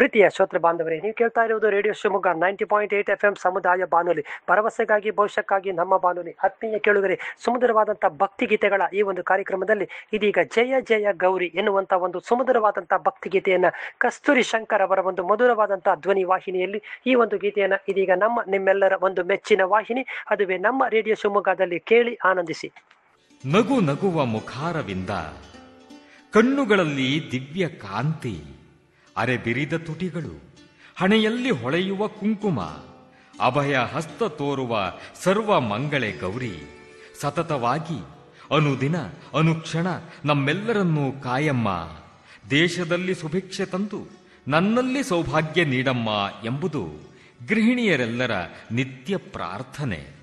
ಪ್ರೀತಿಯ ಶ್ರೋತೃ ಬಾಂಧವರೇ ನೀವು ಕೇಳ್ತಾ ಇರುವುದು radio Shivamogga ninety point eight F M ಸಮುದಾಯ ಬಾನುಲಿ ಭರವಸೆಗಾಗಿ ಭವಿಷ್ಯಕ್ಕಾಗಿ ನಮ್ಮ ಬಾನುಲಿ ಆತ್ಮೀಯ ಕೇಳುಗರೆ ಸುಮಧುರವಾದಂಥ ಭಕ್ತಿ ಗೀತೆಗಳ ಈ ಒಂದು ಕಾರ್ಯಕ್ರಮದಲ್ಲಿ ಇದೀಗ ಜಯ ಜಯ ಗೌರಿ ಎನ್ನುವಂಥ ಒಂದು ಸುಮಧುರವಾದಂಥ ಭಕ್ತಿ ಗೀತೆಯನ್ನ ಕಸ್ತೂರಿ ಶಂಕರ್ ಅವರ ಒಂದು ಮಧುರವಾದಂಥ ಧ್ವನಿ ವಾಹಿನಿಯಲ್ಲಿ ಈ ಒಂದು ಗೀತೆಯನ್ನ ಇದೀಗ ನಮ್ಮ ನಿಮ್ಮೆಲ್ಲರ ಒಂದು ಮೆಚ್ಚಿನ ವಾಹಿನಿ ಅದುವೇ ನಮ್ಮ ರೇಡಿಯೋ ಶಿವಮೊಗ್ಗದಲ್ಲಿ ಕೇಳಿ ಆನಂದಿಸಿ ನಗು ನಗುವ ಮುಖಾರವಿಂದ ಕಣ್ಣುಗಳಲ್ಲಿ ದಿವ್ಯ ಕಾಂತಿ ಅರೆಬಿರಿದ ತುಟಿಗಳು ಹಣೆಯಲ್ಲಿ ಹೊಳೆಯುವ ಕುಂಕುಮ ಅಭಯ ಹಸ್ತ ತೋರುವ ಸರ್ವ ಮಂಗಳೆ ಗೌರಿ ಸತತವಾಗಿ ಅನುದಿನ ಅನುಕ್ಷಣ ನಮ್ಮೆಲ್ಲರನ್ನೂ ಕಾಯಮ್ಮ ದೇಶದಲ್ಲಿ ಸುಭಿಕ್ಷೆ ತಂದು ನನ್ನಲ್ಲಿ ಸೌಭಾಗ್ಯ ನೀಡಮ್ಮ ಎಂಬುದು ಗೃಹಿಣಿಯರೆಲ್ಲರ ನಿತ್ಯ ಪ್ರಾರ್ಥನೆ